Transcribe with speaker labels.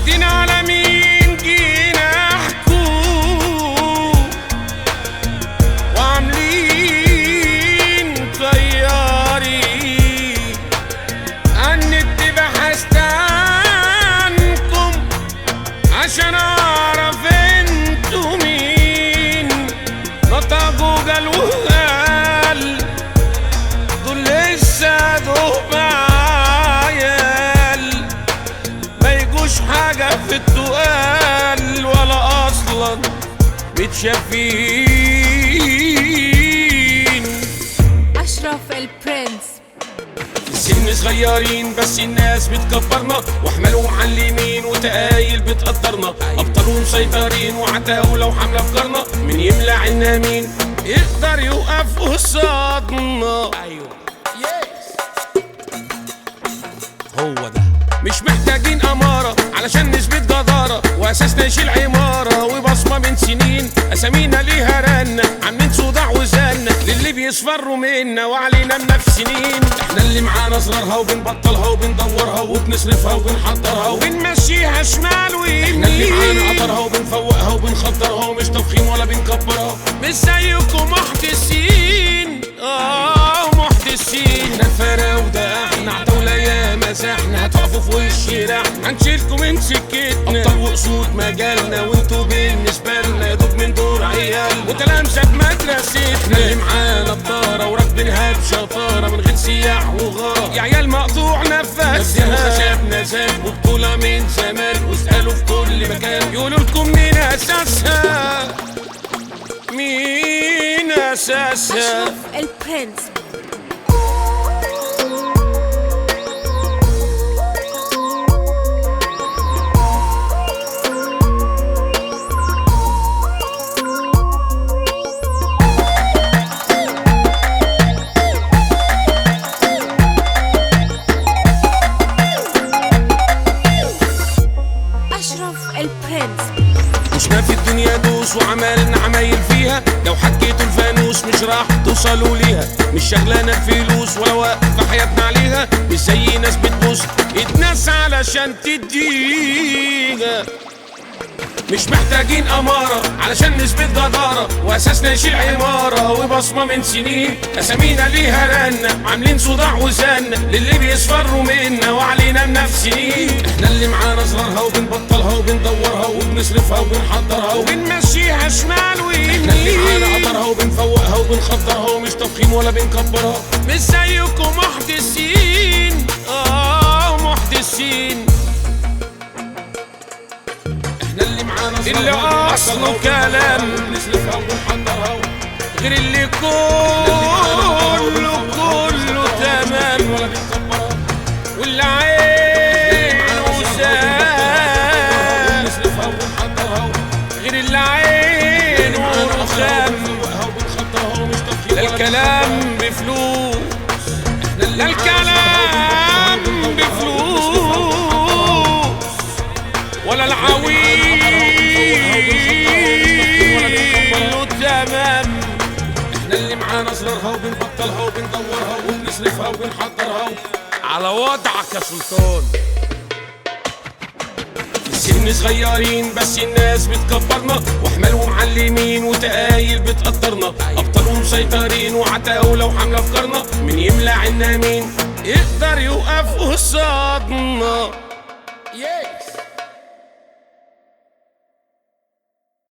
Speaker 1: واخدين على مين جينا احكوا وعاملين طياري النت بحثت عنكم عشان اعرف انتوا مين نطق جوجل وقال دول لسه دول عيال ما يجوش حاجة في التقال ولا أصلا متشافين
Speaker 2: أشرف البرنس
Speaker 1: في السن صغيرين بس الناس بتكبرنا واحمال ومعلمين وتقايل بتقدرنا ابطال ومسيطرين وعتاو لو حملة افكارنا من يملى عنا مين يقدر يوقف قصادنا ايوه هو ده مش محتاجين أمارة علشان نثبت جدارة وأساسنا يشيل عمارة وبصمة من سنين أسامينا ليها رنة عاملين صداع وزنة للي بيصفروا منا وعلينا منافسين احنا اللي معانا أصغرها وبنبطلها وبندورها وبنصرفها وبنحضرها وبنمشيها شمال ويمين احنا اللي معانا قطرها وبنفوقها وبنخضرها ومش تفخيم ولا بنكبرها مش زيكم محدثين اه محدثين احنا الفراودة احنا عتاولة يا مساحنا هتقفوا في وشنا هنشيلكم من سكتنا ابطال واسود مجالنا وانتوا بالنسبة لنا يا دوب من دور عيال وتلامذة مدرستنا احنا اللي معانا بطارة وراكبينها بشطارة من غير سياح وغارة يا عيال مقطوع نفسها خشبنا زاد وبطولة من زمان واسألوا في كل مكان يقولوا لكم مين اساسها مين اساسها
Speaker 2: أشرف البرنس أشرف البرنس
Speaker 1: مشنا في الدنيا دوس وعملنا عمايل فيها لو حكيتوا الفانوس مش راح توصلوا ليها مش شغلانة الفلوس ولا واقفة حياتنا عليها مش زي ناس بتبص الناس علشان تديها مش محتاجين أمارة علشان نثبت جدارة وأساسنا يشيل عمارة وبصمة من سنين أسامينا ليها رنة عاملين صداع وزنة للي بيصفروا منا وعلينا منافسين احنا اللي معانا أصغرها وبنبطلها وبندورها وبنصرفها وبنحضرها وبنمشيها شمال ويمين احنا اللي معانا قطرها وبنفوقها وبنخضرها ومش تفخيم ولا بنكبرها مش زيكم محدثين اه محدثين احنا اللي معانا اللي اصله كلام نسلفها ونحضرها غير اللي كله كله تمام واللي عينه سام غير اللي عينه رخام لا الكلام بفلوس لا الكلام بفلوس ولا العويل تمام احنا اللي معانا اصغرها وبنبطلها وبندورها وبنصرفها وبنحضرها على وضعك يا سلطان السن صغيرين بس الناس بتكبرنا واحمال ومعلمين وتقايل بتقدرنا ابطال ومسيطرين وعتاو لو حملة افكارنا من يملى عنا مين يقدر يوقف قصادنا